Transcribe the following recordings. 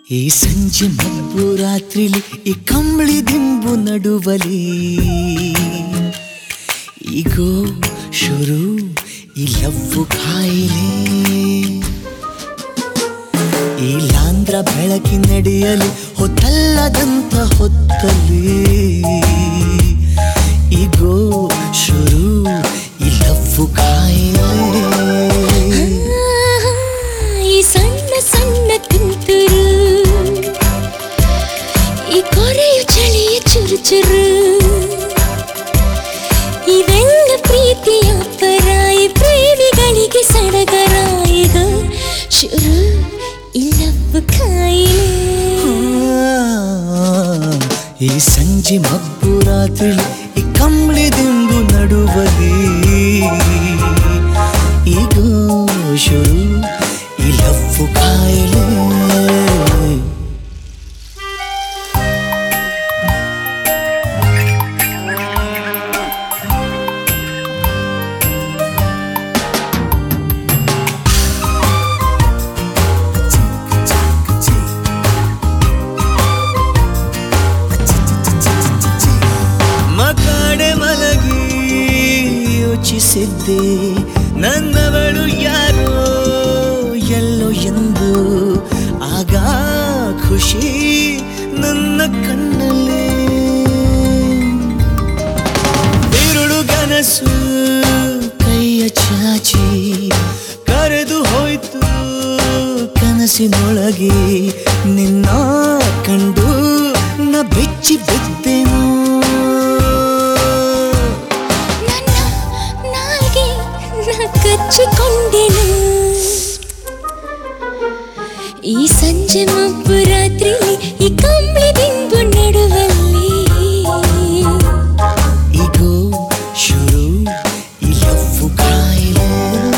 ಈ ಸಂಜೆ ಮಬ್ಬು ರಾತ್ರಿಲಿ ಈ ಕಂಬಳಿ ದಿಂಬು ನಡುವಲಿ ಈಗೋ ಶುರು ಈ ಲವ್ವು ಕಾಯಿಲೆ ಈ ಲಾಂದ್ರ ಬೆಳಕಿನಡಿಯಲಿ ಹೊತ್ತಲ್ಲದಂತ ಹೊತ್ತಲಿ ಈಗೋ ಶುರು ಈ ಲವ್ವು ಕಾಯಿಲೆ ಈ ಸಣ್ಣ ಸಣ್ಣ ತುಂತುರು ಈ ಕೊರೆಯ ಚಳಿಯ ಚುರು ಚುರು ಇವೆಲ್ಲ ಪ್ರೀತಿಯ ಪರಾಯಿ ಪ್ರೇಮಿಗಳಿಗೆ ಸಡಗರ ಈಗ ಶುರು ಇಲ್ಲಪ್ಪ ಕಾಯಿಲೆ ಈ ಸಂಜೆ ಮಬ್ಬು ರಾತ್ರಿ ಈ ಕಂಬಳಿ ದಿಂಬು ನಡುವಲಿ ಈಗ ಶುರು ಈ ಲವ್ವು ಕಾಯಿಲೆ ಮಕಾಡೆ ಮಲಗಿ ಯೋಚಿಸಿದ್ದೆ ನನ್ನವಳು ಯಾರೋ ಎಲ್ಲೋ ಎಂದು ಆಗ ಖುಷಿ ನನ್ನ ಕಣ್ಣಲ್ಲಿ ಬಿರುಳು ಕನಸು ಕೈಯ ಚಾಚಿ ಕರೆದು ಹೋಯ್ತು ಕನಸಿನೊಳಗೆ ನಿನ್ನ ಕಂಡು ನ ಬೆಚ್ಚಿ ಬಿದ್ದೆನು ನನ್ನ ನಾಲ್ಗೆ ನಾ ಕಚ್ಚಿಕೊಂಡೆನು ಈ ಸಂಜೆ ಮಬ್ಬು ರಾತ್ರಿ ಈ ಕಂಬಳಿ ದಿಂಬು ನಡುವಲ್ಲಿ ಈಗೋ ಶುರು ಈ ಲವ್ವು ಕಾಯಿಲೆ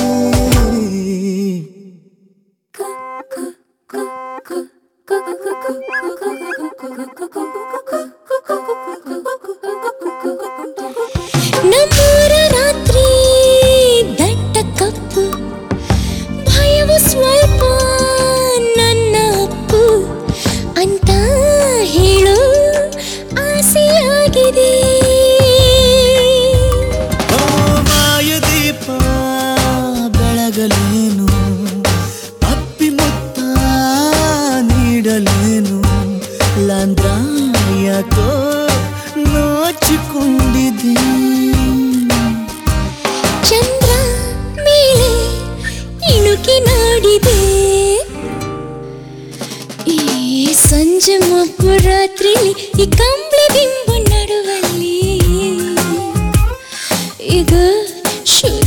ನಮ್ಮೂರ ರಾತ್ರಿ ದಟ್ಟ ಕಪ್ಪು ಭಯವು ಸ್ವಲ್ಪ ನನ್ನ ಅಪ್ಪು ಅಂತ ಹೇಳು ಆಸೆಯಾಗಿದೆ ಓ ಮಾಯದೀಪ ಬೆಳಗಲೇನು ಅಪ್ಪಿ ಮುತ್ತ ನೀಡಲೇನು ಲಾಂದ್ರ ಯಾಕೋ ನಾಚಿಕೊಂಡಿದೆ ಚಂದ್ರ ಮೇಲೆ ಇಣುಕಿ ನೋಡಿದೆ ಈ ಸಂಜೆ ಮಬ್ಬು ರಾತ್ರಿ ಈ ಕಂಬಳಿ ಬಿಂಬು ನಡುವಲ್ಲಿ ಈಗ ಶುರು